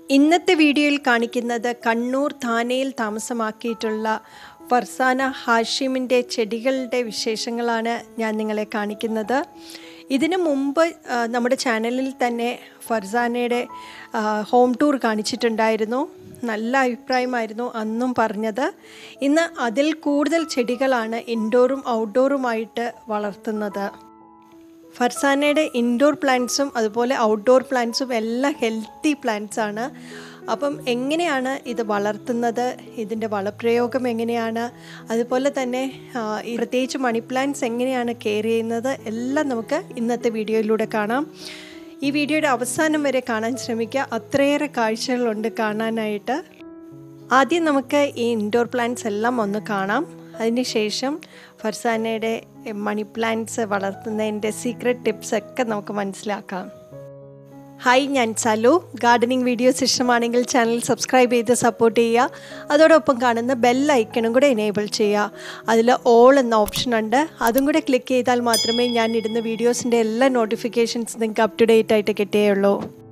ഇന്നത്തെ വീഡിയോയിൽ കാണിക്കുന്നത് കണ്ണൂർ താനയിൽ താമസമാക്കിയിട്ടുള്ള ഫർസാന ഹാഷിമിൻ്റെ ചെടികളുടെ വിശേഷങ്ങളാണ് ഞാൻ നിങ്ങളെ കാണിക്കുന്നത് ഇതിനു മുമ്പ് ആ, നമ്മുടെ ചാനലിൽ തന്നെ ഫർസാനയുടെ ആ, ഹോം ടൂർ കാണിച്ചിട്ടുണ്ടായിരുന്നു നല്ല അഭിപ്രായമായിരുന്നു അന്നും പറഞ്ഞത് ഇന്ന് അതിൽ കൂടുതൽ ചെടികളാണ് ഇൻഡോറും ഔട്ട്ഡോറുമായിട്ട് വളർത്തുന്നത് ഫർസാനയുടെ ഇൻഡോർ പ്ലാന്റ്സും അതുപോലെ ഔട്ട്ഡോർ പ്ലാന്റ്സും എല്ലാം ഹെൽത്തി പ്ലാന്റ്സ് ആണ് അപ്പം എങ്ങനെയാണ് ഇത് വളർത്തുന്നത് ഇതിൻ്റെ വളപ്രയോഗം എങ്ങനെയാണ് അതുപോലെ തന്നെ ആ, ഈ പ്രത്യേകിച്ച് മണി പ്ലാന്റ്സ് എങ്ങനെയാണ് കെയർ ചെയ്യുന്നത് എല്ലാം നമുക്ക് ഇന്നത്തെ വീഡിയോയിലൂടെ കാണാം ഈ വീഡിയോയുടെ അവസാനം വരെ കാണാൻ ശ്രമിക്കുക അത്രയേറെ കാഴ്ചകളുണ്ട് കാണാനായിട്ട് ആദ്യം നമുക്ക് ഈ ഇൻഡോർ പ്ലാന്റ്സ് എല്ലാം ഒന്ന് കാണാം അതിനുശേഷം ഫർസാനയുടെ മണി പ്ലാന്റ്സ് വളർത്തുന്നതിൻ്റെ സീക്രട്ട് ടിപ്സ് ഒക്കെ നമുക്ക് മനസ്സിലാക്കാം ഹായ് ഞാൻ സലു ഗാർഡനിങ് വീഡിയോസ് ഇഷ്ടമാണെങ്കിൽ ചാനൽ സബ്സ്ക്രൈബ് ചെയ്ത് സപ്പോർട്ട് ചെയ്യുക അതോടൊപ്പം കാണുന്ന ബെൽ ഐക്കണും കൂടെ എനേബിൾ ചെയ്യുക അതിൽ ഓൾ എന്ന ഓപ്ഷൻ ഉണ്ട് അതും കൂടെ ക്ലിക്ക് ചെയ്താൽ മാത്രമേ ഞാൻ ഇടുന്ന വീഡിയോസിൻ്റെ എല്ലാ നോട്ടിഫിക്കേഷൻസ് നിങ്ങൾക്ക് അപ് ടു ഡേറ്റ് ആയിട്ട് കിട്ടുകയുള്ളൂ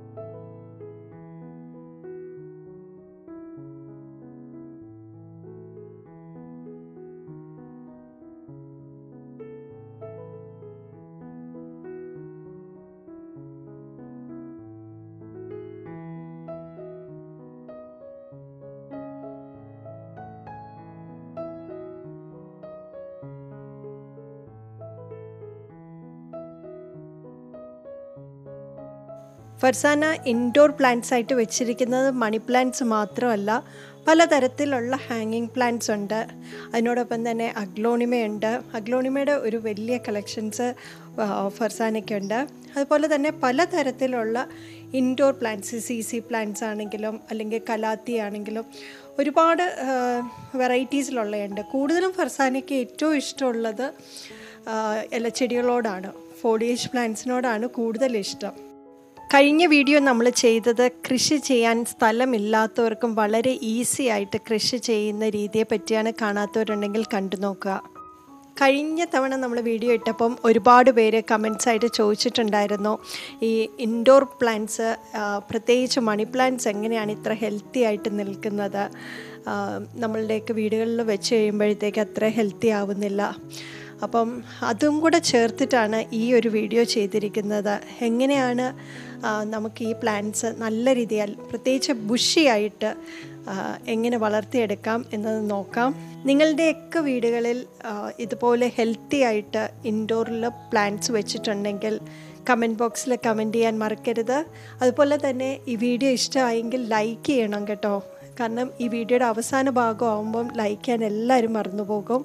ഫർസാന ഇൻഡോർ പ്ലാന്റ്സ് ആയിട്ട് വെച്ചിരിക്കുന്നത് മണി പ്ലാന്റ്സ് മാത്രമല്ല പലതരത്തിലുള്ള ഹാങ്ങിങ് പ്ലാന്റ്സ് ഉണ്ട് അതിനോടൊപ്പം തന്നെ അഗ്ലോണിമയുണ്ട് അഗ്ലോണിമയുടെ ഒരു വലിയ കളക്ഷൻസ് ഫർസാനയ്ക്കുണ്ട് അതുപോലെ തന്നെ പലതരത്തിലുള്ള indoor plants C C plants ആണെങ്കിലും അല്ലെങ്കിൽ കലാത്തി ആണെങ്കിലും ഒരുപാട് വെറൈറ്റീസിലുള്ളതുണ്ട് കൂടുതലും ഫർസാനയ്ക്ക് ഏറ്റവും ഇഷ്ടമുള്ളത് ഇലച്ചെടികളോടാണ് ഫോളിയേജ് പ്ലാന്റ്സിനോടാണ് കൂടുതൽ ഇഷ്ടം കഴിഞ്ഞ വീഡിയോ നമ്മൾ ചെയ്തത് കൃഷി ചെയ്യാൻ സ്ഥലമില്ലാത്തവർക്കും വളരെ ഈസി ആയിട്ട് കൃഷി ചെയ്യുന്ന രീതിയെ പറ്റിയാണ് കാണാത്തവരുണ്ടെങ്കിൽ കണ്ടു നോക്കുക കഴിഞ്ഞ തവണ നമ്മൾ വീഡിയോ ഇട്ടപ്പം ഒരുപാട് പേര് കമൻസ് ആയിട്ട് ചോദിച്ചിട്ടുണ്ടായിരുന്നു ഈ ഇൻഡോർ പ്ലാന്റ്സ് പ്രത്യേകിച്ച് മണി പ്ലാന്റ്സ് എങ്ങനെയാണ് ഇത്ര ഹെൽത്തി ആയിട്ട് നിൽക്കുന്നത് ആ, നമ്മളുടെയൊക്കെ വീടുകളിൽ വെച്ച് കഴിയുമ്പോഴത്തേക്ക് അത്ര ഹെൽത്തി ആവുന്നില്ല അപ്പം അതും കൂടെ ചേർത്തിട്ടാണ് ഈ ഒരു വീഡിയോ ചെയ്തിരിക്കുന്നത് എങ്ങനെയാണ് ആ, നമുക്ക് ഈ പ്ലാന്റ്സ് നല്ല രീതിയിൽ പ്രത്യേകിച്ച് ബുഷിയായിട്ട് എങ്ങനെ വളർത്തിയെടുക്കാം എന്നത് നോക്കാം നിങ്ങളുടെയൊക്കെ വീടുകളിൽ ആ, ഇതുപോലെ ഹെൽത്തി ആയിട്ട് ഇൻഡോറിൽ പ്ലാന്റ്സ് വെച്ചിട്ടുണ്ടെങ്കിൽ കമൻറ്റ് ബോക്സിൽ കമൻറ്റ് ചെയ്യാൻ മറക്കരുത് അതുപോലെ തന്നെ ഈ വീഡിയോ ഇഷ്ടമായെങ്കിൽ ലൈക്ക് ചെയ്യണം കേട്ടോ കാരണം ഈ വീഡിയോയുടെ അവസാന ഭാഗം ആകുമ്പം ലൈക്ക് ചെയ്യാൻ എല്ലാവരും മറന്നുപോകും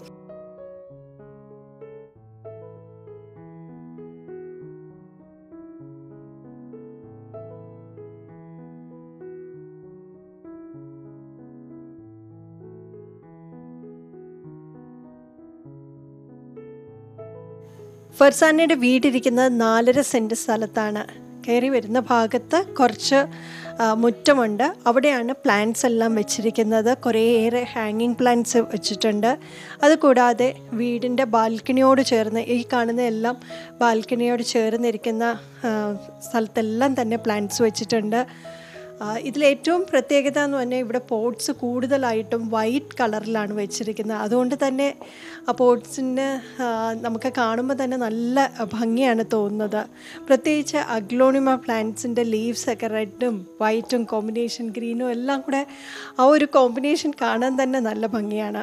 ഫർസാനയുടെ വീടിരിക്കുന്നത് നാലര സെൻറ്റ് സ്ഥലത്താണ് കയറി വരുന്ന ഭാഗത്ത് കുറച്ച് ആ, മുറ്റമുണ്ട് അവിടെയാണ് പ്ലാന്റ്സ് എല്ലാം വെച്ചിരിക്കുന്നത് കുറേയേറെ ഹാങ്ങിങ് പ്ലാന്റ്സ് വെച്ചിട്ടുണ്ട് അതുകൂടാതെ വീടിൻ്റെ ബാൽക്കണിയോട് ചേർന്ന് ഈ കാണുന്ന എല്ലാം ബാൽക്കണിയോട് ചേർന്നിരിക്കുന്ന ആ, സ്ഥലത്തെല്ലാം തന്നെ പ്ലാന്റ്സ് വെച്ചിട്ടുണ്ട് ആ, ഇതിലേറ്റവും പ്രത്യേകത എന്ന് പറഞ്ഞാൽ ഇവിടെ പോട്ട്സ് കൂടുതലായിട്ടും വൈറ്റ് കളറിലാണ് വെച്ചിരിക്കുന്നത് അതുകൊണ്ട് തന്നെ ആ പോട്ട്സിന് നമുക്ക് കാണുമ്പോൾ തന്നെ നല്ല ഭംഗിയാണ് തോന്നുന്നത് പ്രത്യേകിച്ച് അഗ്ലോണിമ പ്ലാന്റ്സിൻ്റെ ലീവ്സ് ഒക്കെ റെഡും വൈറ്റും കോമ്പിനേഷൻ ഗ്രീനും എല്ലാം കൂടെ ആ ഒരു കോമ്പിനേഷൻ കാണാൻ തന്നെ നല്ല ഭംഗിയാണ്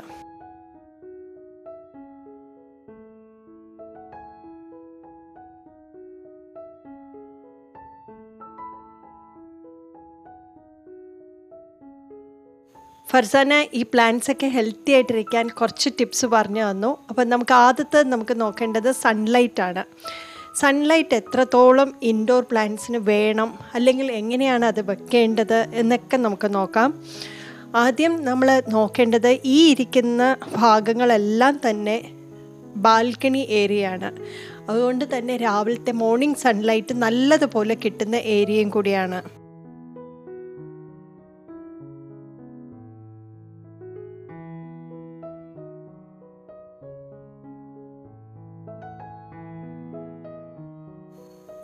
ഫർസാന ഈ പ്ലാന്റ്സ് ഒക്കെ ഹെൽത്തി ആയിട്ടിരിക്കാൻ കുറച്ച് ടിപ്സ് പറഞ്ഞു തന്നു അപ്പം നമുക്ക് ആദ്യത്തെ നമുക്ക് നോക്കേണ്ടത് സൺലൈറ്റ് ആണ് സൺലൈറ്റ് എത്രത്തോളം ഇൻഡോർ പ്ലാന്റ്സിന് വേണം അല്ലെങ്കിൽ എങ്ങനെയാണ് അത് വെക്കേണ്ടത് എന്നൊക്കെ നമുക്ക് നോക്കാം ആദ്യം നമ്മൾ നോക്കേണ്ടത് ഈ ഇരിക്കുന്ന ഭാഗങ്ങളെല്ലാം തന്നെ ബാൽക്കണി ഏരിയ ആണ് അതുകൊണ്ട് തന്നെ രാവിലത്തെ മോർണിംഗ് സൺലൈറ്റ് നല്ലതുപോലെ കിട്ടുന്ന ഏരിയയും കൂടിയാണ്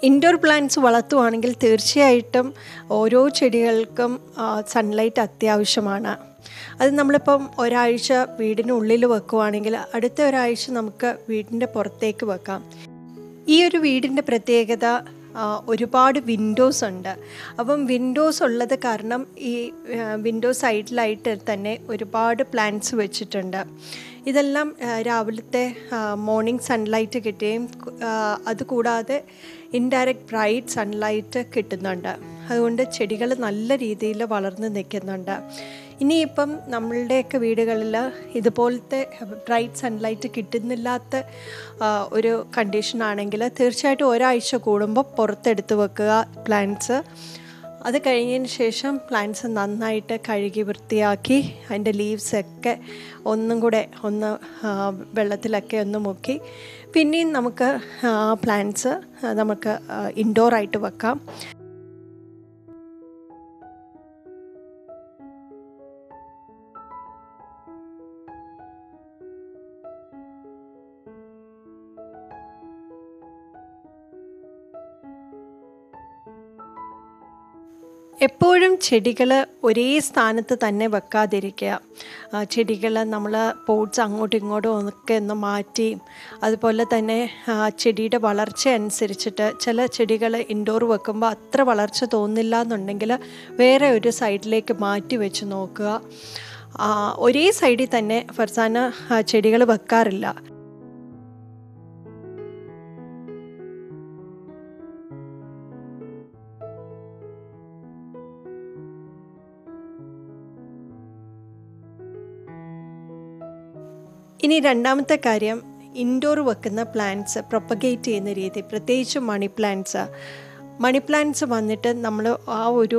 ഇൻഡോർ പ്ലാന്റ്സ് വളർത്തുവാണെങ്കിൽ തീർച്ചയായിട്ടും ഓരോ ചെടികൾക്കും സൺലൈറ്റ് അത്യാവശ്യമാണ് അത് നമ്മളിപ്പം ഒരാഴ്ച വീടിനുള്ളിൽ വെക്കുവാണെങ്കിൽ അടുത്ത ഒരാഴ്ച നമുക്ക് വീടിൻ്റെ പുറത്തേക്ക് വെക്കാം ഈ ഒരു വീടിൻ്റെ പ്രത്യേകത ആ, ഒരുപാട് വിൻഡോസ് ഉണ്ട് അപ്പം വിൻഡോസ് ഉള്ളത് കാരണം ഈ വിൻഡോ സൈഡിലായിട്ട് തന്നെ ഒരുപാട് പ്ലാന്റ്സ് വെച്ചിട്ടുണ്ട് ഇതെല്ലാം ആ, രാവിലത്തെ മോർണിംഗ് സൺലൈറ്റ് കിട്ടുകയും ആ, അതുകൂടാതെ ഇൻഡയറക്റ്റ് ബ്രൈറ്റ് സൺലൈറ്റ് കിട്ടുന്നുണ്ട് അതുകൊണ്ട് ചെടികൾ നല്ല രീതിയിൽ വളർന്ന് നിൽക്കുന്നുണ്ട് ഇനിയിപ്പം നമ്മളുടെയൊക്കെ വീടുകളിൽ ഇതുപോലത്തെ ബ്രൈറ്റ് സൺലൈറ്റ് കിട്ടുന്നില്ലാത്ത ആ, ഒരു കണ്ടീഷനാണെങ്കിൽ തീർച്ചയായിട്ടും ഒരാഴ്ച കൂടുമ്പോൾ പുറത്തെടുത്ത് വെക്കുക പ്ലാന്റ്സ് അത് കഴിഞ്ഞതിന് ശേഷം പ്ലാന്റ്സ് നന്നായിട്ട് കഴുകി വൃത്തിയാക്കി അതിൻ്റെ ലീവ്സൊക്കെ ഒന്നും കൂടെ ഒന്ന് ആ, വെള്ളത്തിലൊക്കെ ഒന്ന് മുക്കി പിന്നെയും നമുക്ക് പ്ലാന്റ്സ് നമുക്ക് ഇൻഡോറായിട്ട് വെക്കാം എപ്പോഴും ചെടികൾ ഒരേ സ്ഥാനത്ത് തന്നെ വെക്കാതിരിക്കുക ചെടികൾ നമ്മൾ പോട്ട്സ് അങ്ങോട്ടും ഇങ്ങോട്ടും ഒക്കെ ഒന്ന് മാറ്റി അതുപോലെ തന്നെ ആ, ചെടിയുടെ വളർച്ച അനുസരിച്ചിട്ട് ചില ചെടികൾ ഇൻഡോർ വെക്കുമ്പോൾ അത്ര വളർച്ച തോന്നില്ല എന്നുണ്ടെങ്കിൽ വേറെ ഒരു സൈഡിലേക്ക് മാറ്റി വെച്ച് നോക്കുക ആ, ഒരേ സൈഡിൽ തന്നെ ഫർസാന ചെടികൾ വെക്കാറില്ല ഇനി രണ്ടാമത്തെ കാര്യം ഇൻഡോർ വെക്കുന്ന പ്ലാന്റ്സ് പ്രൊപ്പഗേറ്റ് ചെയ്യുന്ന രീതി പ്രത്യേകിച്ച് മണി പ്ലാന്റ്സ് മണി പ്ലാന്റ്സ് വന്നിട്ട് നമ്മൾ ആ ഒരു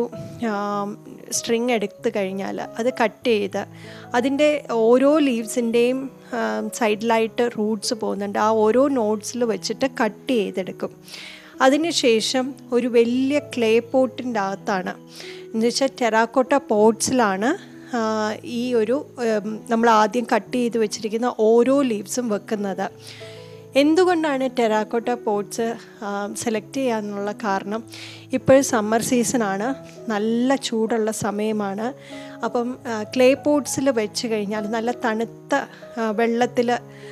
സ്ട്രിങ് എടുത്തു കഴിഞ്ഞാൽ അത് കട്ട് ചെയ്ത് അതിൻ്റെ ഓരോ ലീവ്സിൻ്റെയും സൈഡിലായിട്ട് റൂട്ട്സ് പോകുന്നുണ്ട് ആ ഓരോ നോട്ട്സിൽ വെച്ചിട്ട് കട്ട് ചെയ്തെടുക്കും അതിനുശേഷം ഒരു വലിയ ക്ലേ പോട്ടിൻ്റെ അകത്താണ് എന്ന് വെച്ചാൽ ടെറാക്കോട്ട പോട്ട്സിലാണ് ആ, ഈ ഒരു ഉം, നമ്മൾ ആദ്യം കട്ട് ചെയ്ത് വെച്ചിരിക്കുന്ന ഓരോ ലീവ്സും വെക്കുന്നത് എന്തുകൊണ്ടാണ് ടെറാക്കോട്ട പോട്ട്സ് സെലക്ട് ചെയ്യാനുള്ള കാരണം ഇപ്പോൾ സമ്മർ സീസണാണ് നല്ല ചൂടുള്ള സമയമാണ് അപ്പം ക്ലേ പോട്ട്സിൽ വെച്ച് കഴിഞ്ഞാൽ നല്ല തണുത്ത വെള്ളത്തിൽ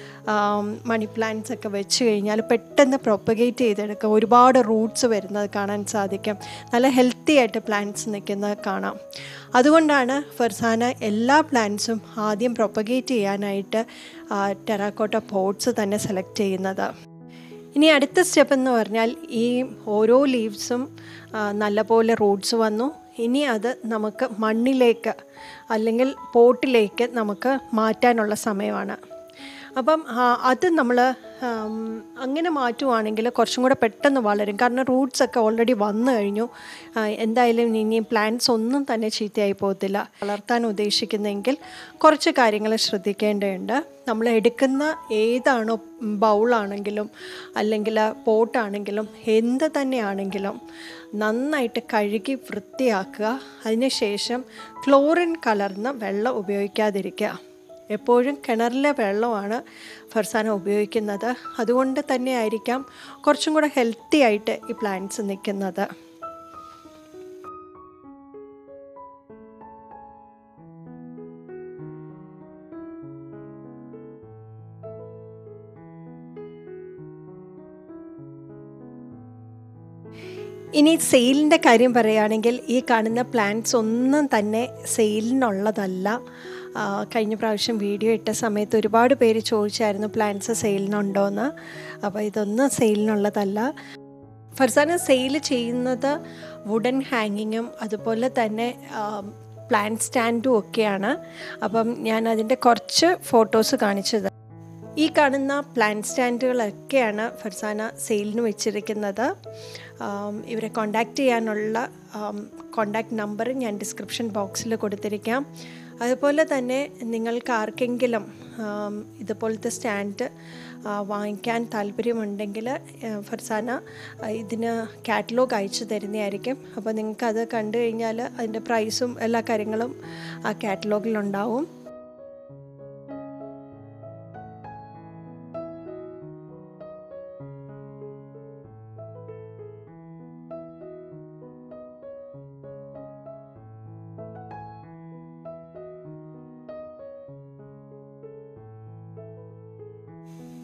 മണി പ്ലാന്റ്സ് ഒക്കെ വെച്ച് കഴിഞ്ഞാൽ പെട്ടെന്ന് പ്രൊപ്പഗേറ്റ് ചെയ്തെടുക്കുക ഒരുപാട് റൂട്ട്സ് വരുന്നത് കാണാൻ സാധിക്കും നല്ല ഹെൽത്തി ആയിട്ട് പ്ലാന്റ്സ് നിൽക്കുന്നത് കാണാം അതുകൊണ്ടാണ് ഫർസാന എല്ലാ പ്ലാന്റ്സും ആദ്യം പ്രൊപ്പഗേറ്റ് ചെയ്യാനായിട്ട് ടെറാക്കോട്ട പോട്ട്സ് തന്നെ സെലക്ട് ചെയ്യുന്നത് ഇനി അടുത്ത സ്റ്റെപ്പ് എന്ന് പറഞ്ഞാൽ ഈ ഓരോ ലീവ്സും നല്ലപോലെ റൂട്ട്സ് വന്നു ഇനി അത് നമുക്ക് മണ്ണിലേക്ക് അല്ലെങ്കിൽ പോട്ടിലേക്ക് നമുക്ക് മാറ്റാനുള്ള സമയമാണ് അപ്പം ആ, അത് നമ്മൾ അങ്ങനെ മാറ്റുവാണെങ്കിൽ കുറച്ചും കൂടെ പെട്ടെന്ന് വളരും കാരണം റൂട്ട്സ് ഒക്കെ ഓൾറെഡി വന്നു കഴിഞ്ഞു ആ, എന്തായാലും ഇനി പ്ലാന്റ്സ് ഒന്നും തന്നെ ചീത്തയായി പോകത്തില്ല വളർത്താൻ ഉദ്ദേശിക്കുന്നെങ്കിൽ കുറച്ച് കാര്യങ്ങൾ ശ്രദ്ധിക്കേണ്ടതുണ്ട് നമ്മൾ എടുക്കുന്ന ഏതാണോ ബൗളാണെങ്കിലും അല്ലെങ്കിൽ പോട്ടാണെങ്കിലും എന്ത് തന്നെയാണെങ്കിലും നന്നായിട്ട് കഴുകി വൃത്തിയാക്കുക അതിനുശേഷം ക്ലോറിൻ കലർന്ന വെള്ളം ഉപയോഗിക്കാതിരിക്കുക എപ്പോഴും കിണറിലെ വെള്ളമാണ് ഫർസാന ഉപയോഗിക്കുന്നത് അതുകൊണ്ട് തന്നെ ആയിരിക്കാം കുറച്ചും കൂടെ ഹെൽത്തി ആയിട്ട് ഈ പ്ലാന്റ്സ് നിൽക്കുന്നത് ഇനി സെയിലിൻ്റെ കാര്യം പറയുകയാണെങ്കിൽ ഈ കാണുന്ന പ്ലാന്റ്സ് ഒന്നും തന്നെ സെയിലിനുള്ളതല്ല ആ, കഴിഞ്ഞ പ്രാവശ്യം വീഡിയോ ഇട്ട സമയത്ത് ഒരുപാട് പേര് ചോദിച്ചായിരുന്നു പ്ലാന്റ്സ് സെയിലിനുണ്ടോയെന്ന് അപ്പോൾ ഇതൊന്നും സെയിലിനുള്ളതല്ല ഫർസാന സെയിൽ ചെയ്യുന്നത് വുഡൻ ഹാങ്ങിങ്ങും അതുപോലെ തന്നെ പ്ലാന്റ് സ്റ്റാൻഡും ഒക്കെയാണ് അപ്പം ഞാൻ അതിൻ്റെ കുറച്ച് ഫോട്ടോസ് കാണിച്ചത് ഈ കാണുന്ന പ്ലാന്റ് സ്റ്റാൻഡുകളൊക്കെയാണ് ഫർസാന സെയിലിന് വെച്ചിരിക്കുന്നത് ആം, ഇവരെ കോണ്ടാക്റ്റ് ചെയ്യാനുള്ള കോണ്ടാക്ട് നമ്പർ ഞാൻ ഡിസ്ക്രിപ്ഷൻ ബോക്സിൽ കൊടുത്തിരിക്കാം അതുപോലെ തന്നെ നിങ്ങൾക്ക് ആർക്കെങ്കിലും ആം, ഇതുപോലത്തെ സ്റ്റാൻഡ് ആ, വാങ്ങിക്കാൻ താല്പര്യമുണ്ടെങ്കിൽ ആ, ഫർസാന ആ, ഇതിന് കാറ്റലോഗ് അയച്ചു തരുന്നതായിരിക്കും അപ്പോൾ നിങ്ങൾക്ക് അത് കണ്ടു കഴിഞ്ഞാൽ അതിൻ്റെ പ്രൈസും എല്ലാ കാര്യങ്ങളും ആ കാറ്റലോഗിലുണ്ടാവും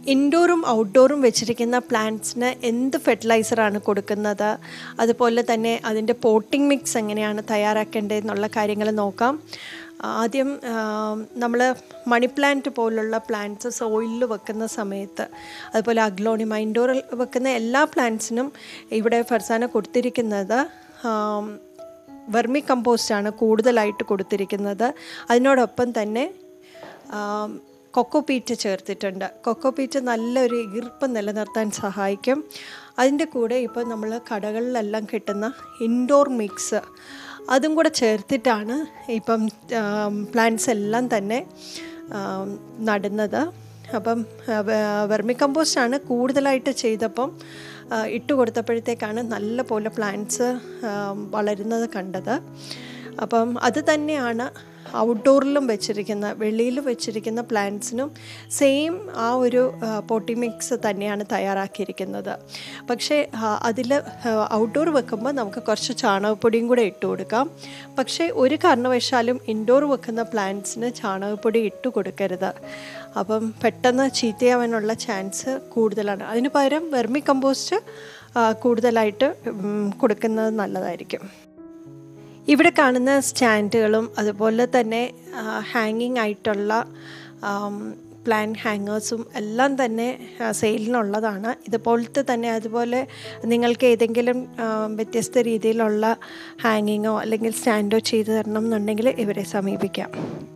ഇൻഡോറും ഔട്ട്ഡോറും വെച്ചിരിക്കുന്ന പ്ലാന്റ്സിന് എന്ത് ഫെർട്ടിലൈസറാണ് കൊടുക്കുന്നത് അതുപോലെ തന്നെ അതിൻ്റെ പോട്ടിംഗ് മിക്സ് എങ്ങനെയാണ് തയ്യാറാക്കേണ്ടതെന്നുള്ള കാര്യങ്ങൾ നോക്കാം ആദ്യം നമ്മൾ മണി പ്ലാന്റ് പോലുള്ള പ്ലാന്റ്സ് സോയിലിൽ വെക്കുന്ന സമയത്ത് അതുപോലെ അഗ്ലോണിമ ഇൻഡോറിൽ വെക്കുന്ന എല്ലാ പ്ലാന്റ്സിനും ഇവിടെ ഫർസാന കൊടുത്തിരിക്കുന്നത് വെർമി കമ്പോസ്റ്റാണ് കൂടുതലായിട്ട് കൊടുത്തിരിക്കുന്നത് അതിനോടൊപ്പം തന്നെ കൊക്കോപീറ്റ് ചേർത്തിട്ടുണ്ട് കൊക്കോപീറ്റ് നല്ലൊരു ഈർപ്പ് നിലനിർത്താൻ സഹായിക്കും അതിൻ്റെ കൂടെ ഇപ്പോൾ നമ്മൾ കടകളിലെല്ലാം കിട്ടുന്ന ഇൻഡോർ മിക്സ് അതും കൂടെ ചേർത്തിട്ടാണ് ഇപ്പം പ്ലാന്റ്സ് എല്ലാം തന്നെ നടുന്നത് അപ്പം വെർമി കമ്പോസ്റ്റാണ് കൂടുതലായിട്ട് ചെയ്തപ്പം ഇട്ട് കൊടുത്തപ്പോഴത്തേക്കാണ് നല്ല പോലെ പ്ലാന്റ്സ് വളരുന്നത് കണ്ടത് അപ്പം അത് തന്നെയാണ് ഔട്ട്ഡോറിലും വെച്ചിരിക്കുന്ന വെളിയിൽ വെച്ചിരിക്കുന്ന പ്ലാന്റ്സിനും സെയിം ആ ഒരു പോട്ടി മിക്സ് തന്നെയാണ് തയ്യാറാക്കിയിരിക്കുന്നത് പക്ഷേ അതിൽ ഔട്ട്ഡോർ വെക്കുമ്പോൾ നമുക്ക് കുറച്ച് ചാണകപ്പൊടിയും കൂടെ ഇട്ട് കൊടുക്കാം പക്ഷേ ഒരു കാരണവശാലും ഇൻഡോർ വെക്കുന്ന പ്ലാന്റ്സിന് ചാണകപ്പൊടി ഇട്ട് കൊടുക്കരുത് അപ്പം പെട്ടെന്ന് ചീത്തയാവാനുള്ള ചാൻസ് കൂടുതലാണ് അതിന് പകരം വെർമി കമ്പോസ്റ്റ് കൂടുതലായിട്ട് കൊടുക്കുന്നത് നല്ലതായിരിക്കും ഇവിടെ കാണുന്ന സ്റ്റാൻഡുകളും അതുപോലെ തന്നെ ഹാങ്ങിങ് ആയിട്ടുള്ള പ്ലാൻ ഹാങ്ങേഴ്സും എല്ലാം തന്നെ സെയിലിനുള്ളതാണ് ഇതുപോലത്തെ തന്നെ അതുപോലെ നിങ്ങൾക്ക് ഏതെങ്കിലും വ്യത്യസ്ത രീതിയിലുള്ള ഹാങ്ങിങ്ങോ അല്ലെങ്കിൽ സ്റ്റാൻഡോ ചെയ്തു തരണം എന്നുണ്ടെങ്കിൽ ഇവരെ സമീപിക്കാം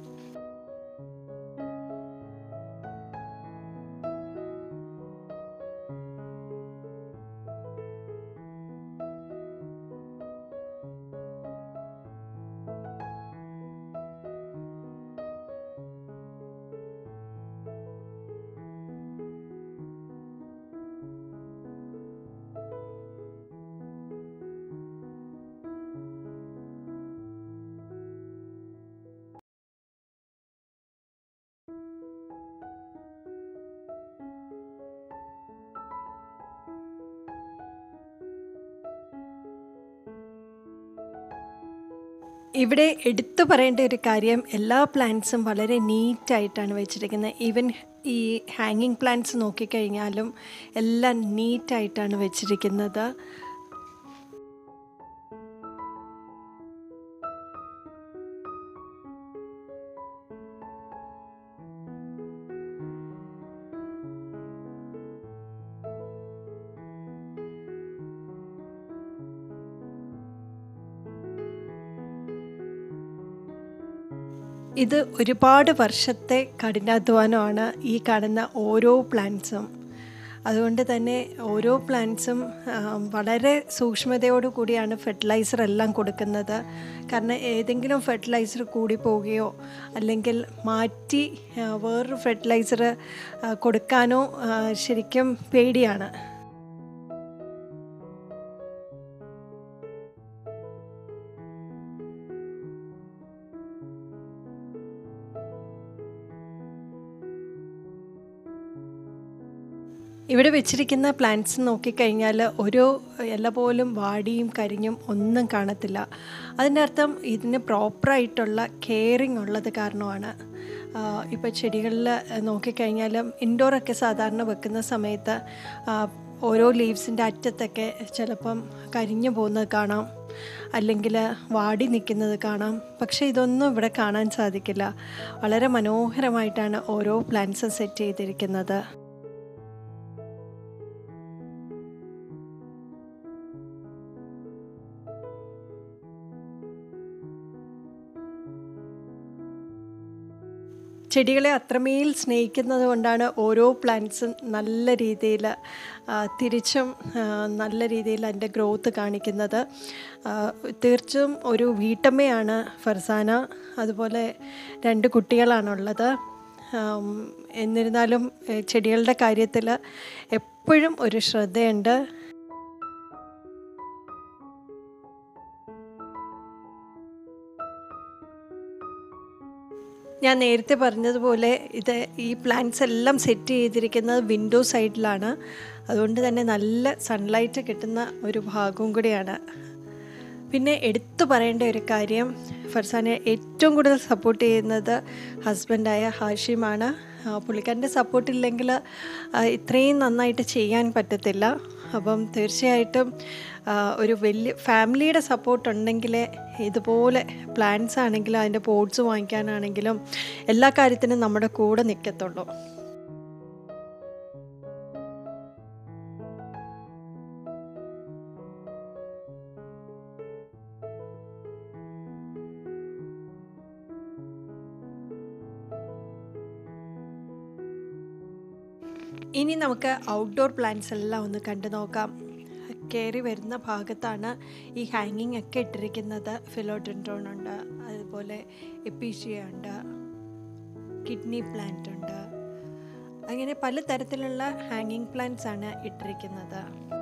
ഇവിടെ എടുത്തു പറയേണ്ട ഒരു കാര്യം എല്ലാ പ്ലാന്റ്സും വളരെ നീറ്റായിട്ടാണ് വെച്ചിരിക്കുന്നത് ഈവൻ ഈ ഹാങ്ങിങ് പ്ലാന്റ്സ് നോക്കിക്കഴിഞ്ഞാലും എല്ലാം നീറ്റായിട്ടാണ് വെച്ചിരിക്കുന്നത് ഇത് ഒരുപാട് വർഷത്തെ കഠിനാധ്വാനമാണ് ഈ കാണുന്ന ഓരോ പ്ലാന്റ്സും അതുകൊണ്ട് തന്നെ ഓരോ പ്ലാന്റ്സും വളരെ സൂക്ഷ്മതയോടു കൂടിയാണ് ഫെർട്ടിലൈസർ എല്ലാം കൊടുക്കുന്നത് കാരണം ഏതെങ്കിലും ഫെർട്ടിലൈസർ കൂടി പോവുകയോ അല്ലെങ്കിൽ മാറ്റി വേറൊരു ഫെർട്ടിലൈസർ കൊടുക്കാനോ ശരിക്കും പേടിയാണ് ഇവിടെ വെച്ചിരിക്കുന്ന പ്ലാന്റ്സ് നോക്കിക്കഴിഞ്ഞാൽ ഓരോ ഇല പോലും വാടിയും കരിഞ്ഞും ഒന്നും കാണത്തില്ല അതിൻ്റെ അർത്ഥം ഇതിന് പ്രോപ്പറായിട്ടുള്ള കെയറിങ് ഉള്ളത് കാരണമാണ് ഇപ്പോൾ ചെടികളിൽ നോക്കിക്കഴിഞ്ഞാലും ഇൻഡോറൊക്കെ സാധാരണ വെക്കുന്ന സമയത്ത് ഓരോ ലീവ്സിൻ്റെ അറ്റത്തൊക്കെ ചിലപ്പം കരിഞ്ഞു പോകുന്നത് കാണാം അല്ലെങ്കിൽ വാടി നിൽക്കുന്നത് കാണാം പക്ഷേ ഇതൊന്നും ഇവിടെ കാണാൻ സാധിക്കില്ല വളരെ മനോഹരമായിട്ടാണ് ഓരോ പ്ലാന്റ്സും സെറ്റ് ചെയ്തിരിക്കുന്നത് ചെടികളെ അത്രമേൽ സ്നേഹിക്കുന്നത് കൊണ്ടാണ് ഓരോ പ്ലാന്റ്സും നല്ല രീതിയിൽ തിരിച്ചും നല്ല രീതിയിൽ അതിൻ്റെ ഗ്രോത്ത് കാണിക്കുന്നത് തീർച്ചും ഒരു വീട്ടമ്മയാണ് ഫർസാന അതുപോലെ രണ്ട് കുട്ടികളാണുള്ളത് എന്നിരുന്നാലും ചെടികളുടെ കാര്യത്തിൽ എപ്പോഴും ഒരു ശ്രദ്ധയുണ്ട് ഞാൻ നേരത്തെ പറഞ്ഞതുപോലെ ഇത് ഈ പ്ലാന്റ്സ് എല്ലാം സെറ്റ് ചെയ്തിരിക്കുന്നത് വിൻഡോ സൈഡിലാണ് അതുകൊണ്ട് തന്നെ നല്ല സൺലൈറ്റ് കിട്ടുന്ന ഒരു ഭാഗവും കൂടിയാണ് പിന്നെ എടുത്തു പറയേണ്ട ഒരു കാര്യം ഫർസാനെ ഏറ്റവും കൂടുതൽ സപ്പോർട്ട് ചെയ്യുന്നത് ഹസ്ബൻഡായ ഹാഷിമാണ് ആ, പുള്ളിക്കാരൻ്റെ സപ്പോർട്ട് ഇല്ലെങ്കിൽ ഇത്രയും നന്നായിട്ട് ചെയ്യാൻ പറ്റത്തില്ല അപ്പം തീർച്ചയായിട്ടും ആ, ഒരു വലിയ ഫാമിലിയുടെ സപ്പോർട്ട് ഉണ്ടെങ്കിലേ ഇതുപോലെ പ്ലാൻസ് ആണെങ്കിലും അതിൻ്റെ പോട്ട്സ് വാങ്ങിക്കാനാണെങ്കിലും എല്ലാ കാര്യത്തിനും നമ്മുടെ കൂടെ നിൽക്കത്തുള്ളൂ ഇനി നമുക്ക് ഔട്ട്ഡോർ പ്ലാന്റ്സ് എല്ലാം ഒന്ന് കണ്ടു നോക്കാം കയറി വരുന്ന ഭാഗത്താണ് ഈ ഹാങ്ങിങ് ഒക്കെ ഇട്ടിരിക്കുന്നത് ഫിലോഡെൻഡ്രോൺ ഉണ്ട് അതുപോലെ എപ്പീഷ്യ ഉണ്ട് കിഡ്നി പ്ലാന്റ് ഉണ്ട് അങ്ങനെ പല തരത്തിലുള്ള ഹാങ്ങിങ് പ്ലാന്റ്സ് ആണ് ഇട്ടിരിക്കുന്നത്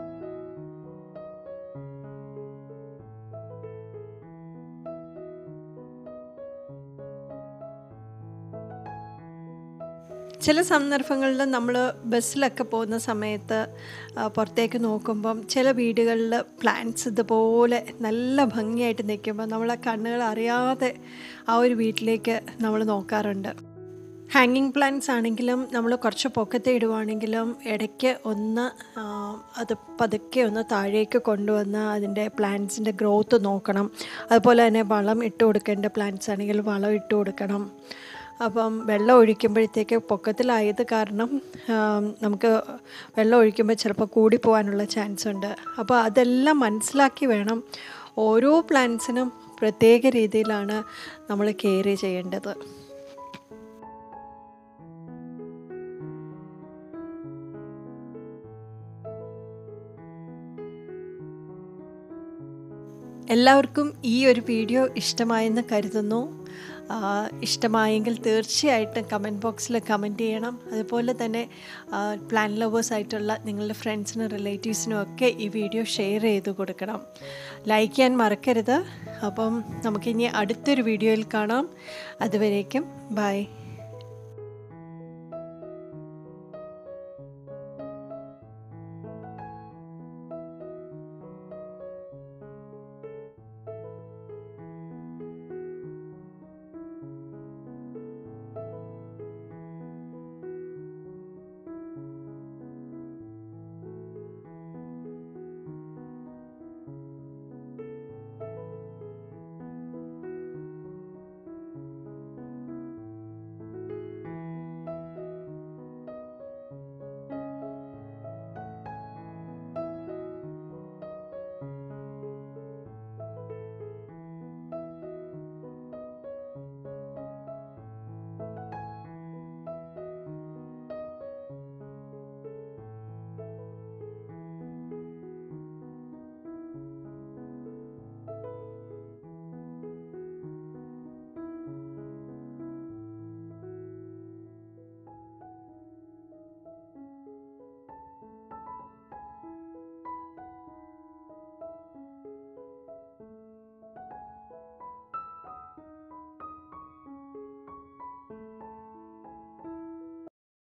ചില സന്ദർഭങ്ങളിൽ നമ്മൾ ബസ്സിലൊക്കെ പോകുന്ന സമയത്ത് ആ, പുറത്തേക്ക് നോക്കുമ്പം ചില വീടുകളിൽ പ്ലാന്റ്സ് ഇതുപോലെ നല്ല ഭംഗിയായിട്ട് നിൽക്കുമ്പോൾ നമ്മളെ കണ്ണുകൾ അറിയാതെ ആ ഒരു വീട്ടിലേക്ക് നമ്മൾ നോക്കാറുണ്ട് ഹാങ്ങിങ് പ്ലാന്റ്സ് ആണെങ്കിലും നമ്മൾ കുറച്ച് പൊക്കത്തെ ഇടുവാണെങ്കിലും ഇടയ്ക്ക് ഒന്ന് ആ, അത് പതുക്കെ ഒന്ന് താഴേക്ക് കൊണ്ടുവന്ന് അതിൻ്റെ പ്ലാന്റ്സിൻ്റെ ഗ്രോത്ത് നോക്കണം അതുപോലെ തന്നെ വളം ഇട്ട് കൊടുക്കേണ്ട പ്ലാന്റ്സ് ആണെങ്കിൽ വളം ഇട്ട് കൊടുക്കണം അപ്പം വെള്ളം ഒഴിക്കുമ്പോഴത്തേക്ക് പൊക്കത്തിലായത് കാരണം ആം, നമുക്ക് വെള്ളം ഒഴിക്കുമ്പോൾ ചിലപ്പോൾ കൂടിപ്പോകാനുള്ള ചാൻസ് ഉണ്ട് അപ്പോൾ അതെല്ലാം മനസ്സിലാക്കി വേണം ഓരോ പ്ലാന്റ്സിനും പ്രത്യേക രീതിയിലാണ് നമ്മൾ കെയർ ചെയ്യേണ്ടത് എല്ലാവർക്കും ഈ ഒരു വീഡിയോ ഇഷ്ടമായെന്ന് കരുതുന്നു ആ, ഇഷ്ടമായെങ്കിൽ തീർച്ചയായിട്ടും കമൻറ്റ് ബോക്സിൽ കമൻറ്റ് ചെയ്യണം അതുപോലെ തന്നെ പ്ലാൻ ലവേഴ്സ് ആയിട്ടുള്ള നിങ്ങളുടെ ഫ്രണ്ട്സിനും റിലേറ്റീവ്സിനും ഒക്കെ ഈ വീഡിയോ ഷെയർ ചെയ്ത് കൊടുക്കണം ലൈക്ക് ചെയ്യാൻ മറക്കരുത് അപ്പം നമുക്കിനി അടുത്തൊരു വീഡിയോയിൽ കാണാം അതുവരേക്കും ബൈ